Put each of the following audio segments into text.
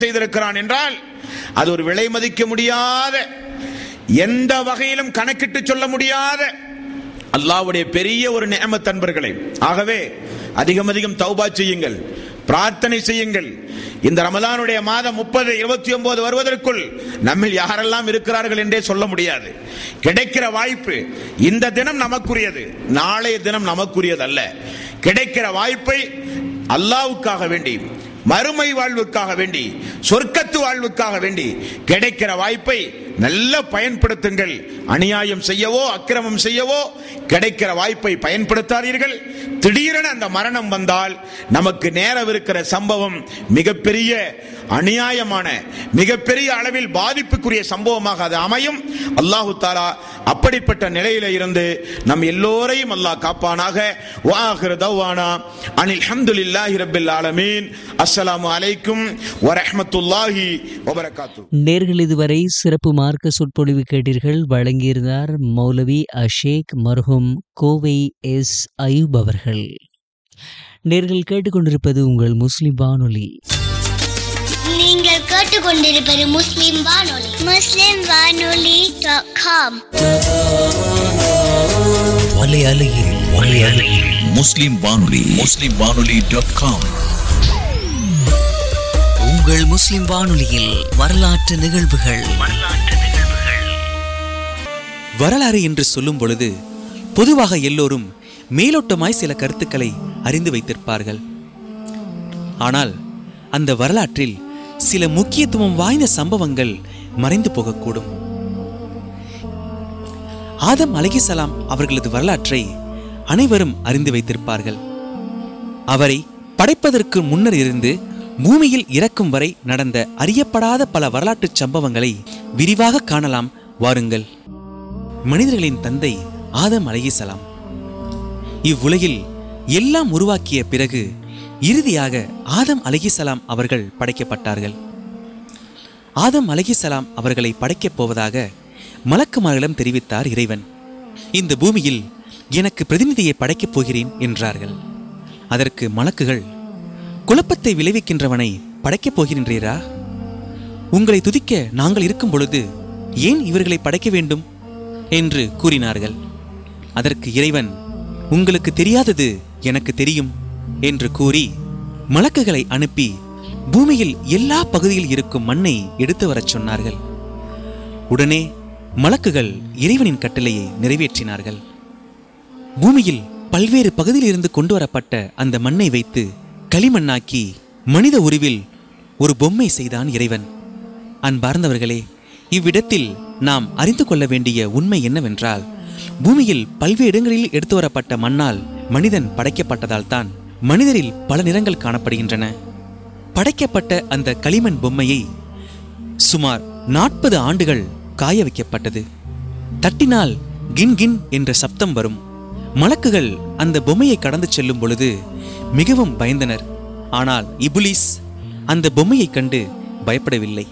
செய்திருக்கிறான் என்றால் அது ஒரு விலை மதிக்க முடியாத எந்த வகையிலும் கணக்கிட்டு சொல்ல முடியாத அல்லாஹ்வுடைய பெரிய ஒரு நியமத் அன்பர்களே ஆகவே அதிகம் அதிகம் தௌபா செய்யுங்கள் பிரார்த்தனை செய்யுங்கள் இந்த ரமலானுடைய மாதம் முப்பது இருபத்தி ஒன்பது வருவதற்குள் நம்மில் யாரெல்லாம் இருக்கிறார்கள் என்றே சொல்ல முடியாது கிடைக்கிற வாய்ப்பு இந்த தினம் நமக்குரியது நாளைய தினம் நமக்குரியது அல்ல கிடைக்கிற வாய்ப்பை அல்லாவுக்காக வேண்டி மறுமை வாழ்வுக்காக வேண்டி சொர்க்கத்து வாழ்வுக்காக வேண்டி கிடைக்கிற வாய்ப்பை நல்ல பயன்படுத்துங்கள் அநியாயம் செய்யவோ அக்கிரமம் செய்யவோ கிடைக்கிற வாய்ப்பை பயன்படுத்தாதீர்கள் திடீரென அந்த மரணம் வந்தால் நமக்கு நேரவிருக்கிற சம்பவம் மிகப்பெரிய அநியாயமான மிகப்பெரிய அளவில் பாதிப்புக்குரிய சம்பவமாக அது அமையும் அல்லாஹு தாலா அப்படிப்பட்ட நிலையில இருந்து நம் எல்லோரையும் அல்லாஹ் காப்பானாக வாஹிர தவானா அனில் ஹம்துலில்லாஹி ரப்பில் ஆலமீன் அஸ்ஸலாமு அலைக்கும் வரஹ்மத்துல்லாஹி வபரகாத்து நேர்கள் இதுவரை சிறப்பு மார்க்க சொற்பொழிவு கேட்டீர்கள் வழங்கியிருந்தார் மௌலவி அஷேக் மர்ஹூம் கோவை எஸ் அயூப் அவர்கள் நேர்கள் கேட்டுக்கொண்டிருப்பது உங்கள் முஸ்லிம் வானொலி நீங்கள் கேட்டுக்கொண்டிருப்பது முஸ்லிம் வானொலி முஸ்லிம் வானொலி டாட் காம் வலையலையில் வலையலையில் முஸ்லிம் வானொலி முஸ்லிம் வானொலி டாட் காம் உங்கள் முஸ்லிம் வானொலியில் வரலாற்று நிகழ்வுகள் வரலாறு என்று சொல்லும் பொழுது பொதுவாக எல்லோரும் மேலோட்டமாய் சில கருத்துக்களை அறிந்து வைத்திருப்பார்கள் ஆனால் அந்த வரலாற்றில் சில முக்கியத்துவம் வாய்ந்த சம்பவங்கள் மறைந்து போகக்கூடும் ஆதம் அலைஹிஸ்ஸலாம் அவர்களது வரலாற்றை அனைவரும் அறிந்து வைத்திருப்பார்கள் அவரை படைப்பதற்கு முன்னர் இருந்து பூமியில் இறக்கும் வரை நடந்த அறியப்படாத பல வரலாற்றுச் சம்பவங்களை விரிவாக காணலாம் வாருங்கள் மனிதர்களின் தந்தை ஆதம் அலைஹிஸ்ஸலாம் இவ்வுலகில் எல்லாம் உருவாக்கிய பிறகு இறுதியாக ஆதம் அலைஹிஸ்ஸலாம் அவர்கள் படைக்கப்பட்டார்கள் ஆதம் அலைஹிஸ்ஸலாம் அவர்களை படைக்கப் போவதாக மலக்குமாரிடம் தெரிவித்தார் இறைவன் இந்த பூமியில் எனக்கு பிரதிநிதியை படைக்கப் போகிறேன் என்றார்கள் அதற்கு மலக்குகள் குழப்பத்தை விளைவிக்கின்றவனை படைக்கப் போகின்றீரா உங்களை துதிக்க நாங்கள் இருக்கும் பொழுது ஏன் இவர்களை படைக்க வேண்டும் என்று கூறினார்கள் அதற்கு இறைவன் உங்களுக்கு தெரியாதது எனக்கு தெரியும் என்று கூறி மலக்குகளை அனுப்பி பூமியில் எல்லா பகுதியில் இருக்கும் மண்ணை எடுத்து வரச் சொன்னார்கள் உடனே மலக்குகள் இறைவனின் கட்டளையை நிறைவேற்றினார்கள் பூமியில் பல்வேறு பகுதியில் இருந்து கொண்டு வரப்பட்ட அந்த மண்ணை வைத்து களிமண்ணாக்கி மனித உருவில் ஒரு பொம்மை செய்தான் இறைவன் அன்பார்ந்தவர்களே இவ்விடத்தில் நாம் அறிந்து கொள்ள வேண்டிய உண்மை என்னவென்றால் பூமியில் பல்வேறு இடங்களில் எடுத்து வரப்பட்ட மண்ணால் மனிதன் படைக்கப்பட்டதால் தான் மனிதரில் பல நிறங்கள் காணப்படுகின்றன படைக்கப்பட்ட அந்த களிமண் பொம்மையை சுமார் நாற்பது ஆண்டுகள் காய வைக்கப்பட்டது தட்டினால் கின் கின் என்ற சப்தம் வரும் மலக்குகள் அந்த பொம்மையை கடந்து செல்லும் பொழுது மிகவும் பயந்தனர் ஆனால் இபுலிஸ் அந்த பொம்மையைக் கண்டு பயப்படவில்லை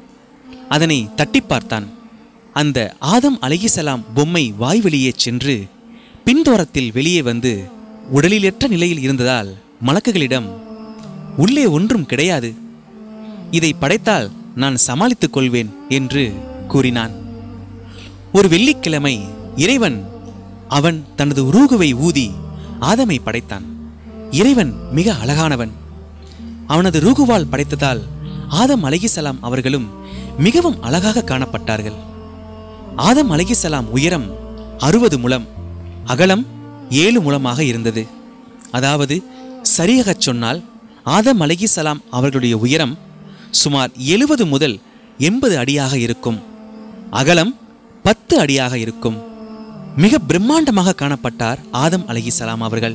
அதனை தட்டி பார்த்தான் அந்த ஆதம் அலைஹிசலாம் பொம்மை வாய் வெளியே சென்று பின்தோரத்தில் வெளியே வந்து உடலிலற்ற நிலையில் இருந்ததால் மலக்குகளிடம் உள்ளே ஒன்றும் கிடையாது இதை படைத்தால் நான் சமாளித்துக் கொள்வேன் என்று கூறினான் ஒரு வெள்ளிக்கிழமை இறைவன் அவன் தனது உருகுவை ஊதி ஆதமை படைத்தான் இறைவன் மிக அழகானவன் அவனது ரூகுவால் படைத்ததால் ஆதம் அலைஹிசலாம் அவர்களும் மிகவும் அழகாக காணப்பட்டார்கள் ஆதம் அலைஹிசலாம் உயரம் அறுபது முழம் அகலம் ஏழு முழமாக இருந்தது அதாவது சரியாகச் சொன்னால் ஆதம் அலைஹிசலாம் அவர்களுடைய உயரம் சுமார் எழுபது முதல் எண்பது அடியாக இருக்கும் அகலம் பத்து அடியாக இருக்கும் மிக பிரம்மாண்டமாக காணப்பட்டார் ஆதம் அலைஹிசலாம் அவர்கள்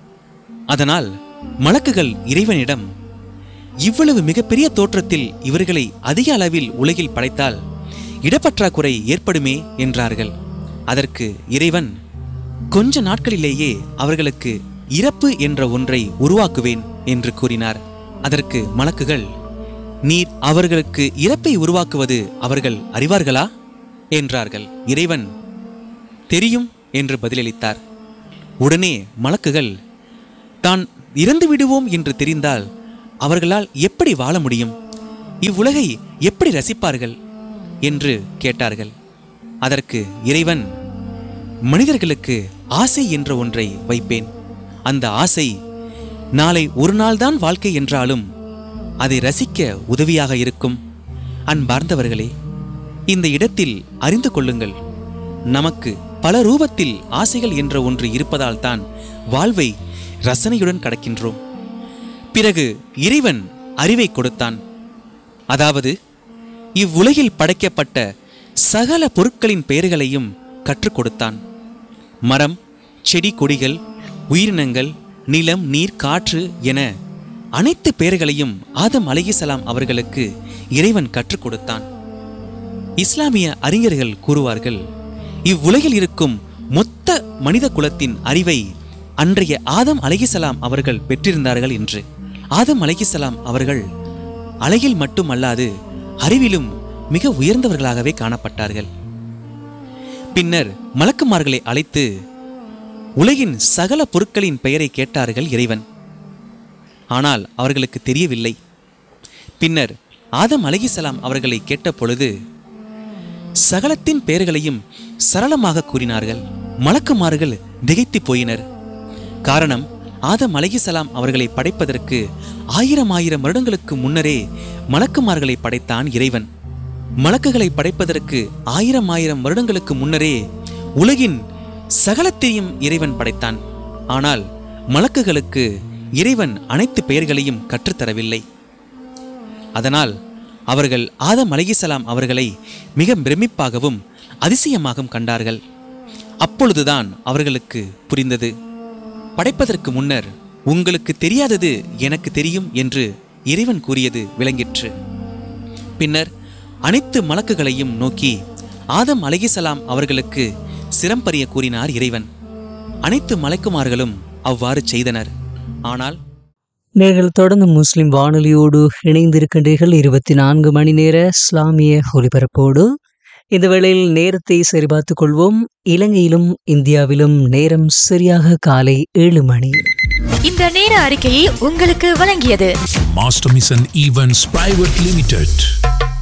அதனால் மலக்குகள் இறைவனிடம் இவ்வளவு மிகப்பெரிய தோற்றத்தில் இவர்களை அதிக அளவில் உலகில் படைத்தால் இடப்பற்றாக்குறை ஏற்படுமே என்றார்கள் அதற்கு இறைவன் கொஞ்ச நாட்களிலேயே அவர்களுக்கு இறப்பு என்ற ஒன்றை உருவாக்குவேன் என்று கூறினார் அதற்கு மலக்குகள் நீர் அவர்களுக்கு இறப்பை உருவாக்குவது அவர்கள் அறிவார்களா என்றார்கள் இறைவன் தெரியும் என்று பதிலளித்தார் உடனே மலக்குகள் தான் இறந்து விடுவோம் என்று தெரிந்தால் அவர்களால் எப்படி வாழ முடியும் இவ்வுலகை எப்படி ரசிப்பார்கள் என்று கேட்டார்கள் அதற்கு இறைவன் மனிதர்களுக்கு ஆசை என்ற ஒன்றை வைப்பேன் அந்த ஆசை நாளை ஒரு நாள்தான் வாழ்க்கை என்றாலும் அதை ரசிக்க உதவியாக இருக்கும் அன்பார்ந்தவர்களே இந்த இடத்தில் அறிந்து கொள்ளுங்கள் நமக்கு பல ரூபத்தில் ஆசைகள் என்ற ஒன்று இருப்பதால் தான் வாழ்வை ரசனையுடன் கடக்கின்றோம் பிறகு இறைவன் அறிவை கொடுத்தான் அதாவது இவ்வுலகில் படைக்கப்பட்ட சகல பொருட்களின் பெயர்களையும் கற்றுக் கொடுத்தான் மரம் செடி கொடிகள் உயிரினங்கள் நிலம் நீர் காற்று என அனைத்து பெயர்களையும் ஆதம் அலைஹிசலாம் அவர்களுக்கு இறைவன் கற்றுக் கொடுத்தான் இஸ்லாமிய அறிஞர்கள் கூறுவார்கள் இவ்வுலகில் இருக்கும் மொத்த மனித குலத்தின் அறிவை அன்றைய ஆதம் அலைஹிசலாம் அவர்கள் பெற்றிருந்தார்கள் என்று ஆதம் அலைஹிசலாம் அவர்கள் அழகில் மட்டுமல்லாது அறிவிலும் மிக உயர்ந்தவர்களாகவே காணப்பட்டார்கள் பின்னர் மலக்குமார்களை அழைத்து உலகின் சகல பொருட்களின் பெயரை கேட்டார்கள் இறைவன் ஆனால் அவர்களுக்கு தெரியவில்லை பின்னர் ஆதம் அலைஹிசலாம் அவர்களை கேட்ட பொழுது சகலத்தின் பெயர்களையும் சரளமாக கூறினார்கள் மலக்குமார்கள் திகைத்து போயினர் காரணம் ஆதம் அலைஹிசலாம் அவர்களை படைப்பதற்கு ஆயிரம் ஆயிரம் வருடங்களுக்கு முன்னரே மலக்குமார்களை படைத்தான் இறைவன் மலக்குகளை படைப்பதற்கு ஆயிரம் ஆயிரம் வருடங்களுக்கு முன்னரே உலகின் சகலத்தையும் இறைவன் படைத்தான் ஆனால் மலக்குகளுக்கு இறைவன் அனைத்து பெயர்களையும் கற்றுத்தரவில்லை அதனால் அவர்கள் ஆதம் அலைஹிசலாம் அவர்களை மிக பிரமிப்பாகவும் அதிசயமாகவும் கண்டார்கள் அப்பொழுதுதான் அவர்களுக்கு புரிந்தது படைப்பதற்கு முன்னர் உங்களுக்கு தெரியாதது எனக்கு தெரியும் என்று இறைவன் கூறியது விளங்கிற்று பின்னர் அனைத்து மலக்குகளையும் நோக்கி ஆதம் அலைஹிசலாம் அவர்களுக்கு சிரம்பரிய கூறினார் இறைவன் அனைத்து மலக்குமார்களும் அவ்வாறு செய்தனர் ஆனால் நீங்கள் தொடர்ந்து முஸ்லிம் வானொலியோடு இணைந்திருக்கின்றீர்கள் இருபத்தி நான்கு மணி நேர இஸ்லாமிய ஒலிபரப்போடு இந்த வேளையில் நேரத்தை சரிபார்த்துக் கொள்வோம் இலங்கையிலும் இந்தியாவிலும் நேரம் சரியாக காலை ஏழு மணி இந்த நேர அறிக்கையை உங்களுக்கு வழங்கியது Master Mission Events Private Limited.